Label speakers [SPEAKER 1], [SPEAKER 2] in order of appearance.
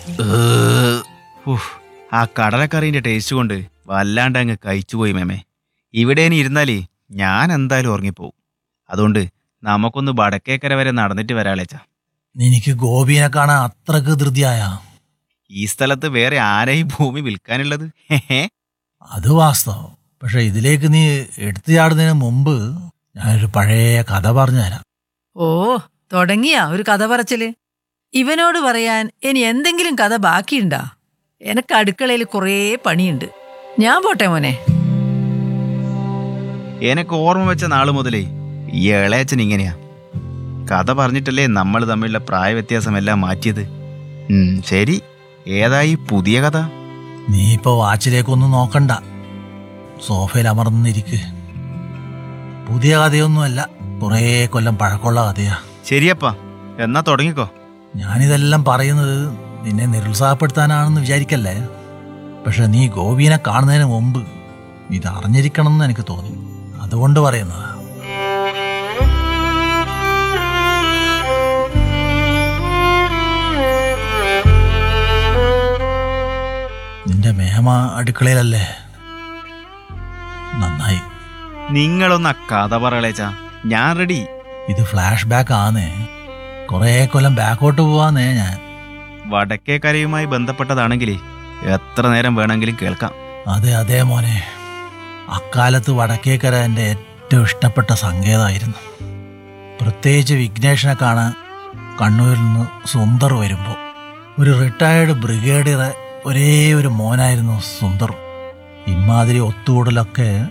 [SPEAKER 1] ഉഫ്, ആ കടലക്കറീന്റെ ടേസ്റ്റ് കൊണ്ട് വല്ലാണ്ട് അങ്ങ് കഴിച്ചുപോയി മേമേ ഇവിടെ ഇനി ഇരുന്നാലേ ഞാൻ എന്തായാലും ഉറങ്ങിപ്പോവും അതുകൊണ്ട് നമുക്കൊന്ന് വടക്കേക്കര വരെ നടന്നിട്ട് വരാളേച്ച
[SPEAKER 2] നിനക്ക് ഗോപിയെ കാണാൻ അത്രക്ക് ധൃതിയായ
[SPEAKER 1] ഈ സ്ഥലത്ത് വേറെ ആരായി ഭൂമി വിൽക്കാനുള്ളത് ഹെഹേ.
[SPEAKER 2] അത് വാസ്തവം പക്ഷെ ഇതിലേക്ക് നീ എടുത്തു ചാടുന്നതിന് മുമ്പ് ഞാനൊരു പഴയ കഥ പറഞ്ഞു തരാം
[SPEAKER 3] ഓ തുടങ്ങിയാ ഒരു കഥ പറച്ചില് ഇവനോട് പറയാൻ ഇനി എന്തെങ്കിലും കഥ ബാക്കിയുണ്ടാ എനക്ക് അടുക്കളയിൽ കുറേ പണിയുണ്ട് ഞാൻ പോട്ടെ മോനെ
[SPEAKER 1] എനക്ക് ഓർമ്മ വെച്ച നാള് മുതലേ ഈ ഇളയച്ചൻ ഇങ്ങനെയാ കഥ പറഞ്ഞിട്ടല്ലേ നമ്മൾ തമ്മിലുള്ള പ്രായ വ്യത്യാസമെല്ലാം മാറ്റിയത് ഉം, ശരി ഏതായി പുതിയ കഥ
[SPEAKER 2] നീ ഇപ്പൊ വാച്ചിലേക്കൊന്നും നോക്കണ്ട സോഫയിൽ അമർന്നിരിക്ക് പുതിയ കഥയൊന്നുമല്ല കുറേ കൊല്ലം പഴക്കമുള്ള കഥയാ
[SPEAKER 1] ശരിയപ്പാ എന്നാ തുടങ്ങിക്കോ
[SPEAKER 2] ഞാനിതെല്ലാം പറയുന്നത് നിന്നെ നിരുത്സാഹപ്പെടുത്താനാണെന്ന് വിചാരിക്കല്ലേ പക്ഷെ നീ ഗോപീനെ കാണുന്നതിന് മുമ്പ് ഇത് അറിഞ്ഞിരിക്കണമെന്ന് എനിക്ക് തോന്നി അതുകൊണ്ട് പറയുന്നതാ നിന്റെ മേമ അടുക്കളയിലല്ലേ നന്നായി
[SPEAKER 1] നിങ്ങളൊന്ന് ആ കഥ പറയളേച്ച ഞാൻ റെഡി
[SPEAKER 2] ഇത് ഫ്ലാഷ് ബാക്ക് ആന്നേ കുറേ കൊല്ലം ബാക്കോട്ട് പോവാന്നേ ഞാൻ
[SPEAKER 1] വടക്കേക്കരയുമായി ബന്ധപ്പെട്ടതാണെങ്കിലേ എത്ര നേരം വേണമെങ്കിലും കേൾക്കാം
[SPEAKER 2] അതെ അതെ മോനെ അക്കാലത്ത് വടക്കേക്കര എൻ്റെ ഏറ്റവും ഇഷ്ടപ്പെട്ട സങ്കേതമായിരുന്നു പ്രത്യേകിച്ച് വിഘ്നേഷിനെ കാണാൻ കണ്ണൂരിൽ നിന്ന് സുന്ദർ വരുമ്പോൾ ഒരു റിട്ടയേർഡ് ബ്രിഗേഡിയറെ ഒരേ ഒരു മോനായിരുന്നു സുന്ദർ ഇമാതിരി ഒത്തുകൂടലൊക്കെ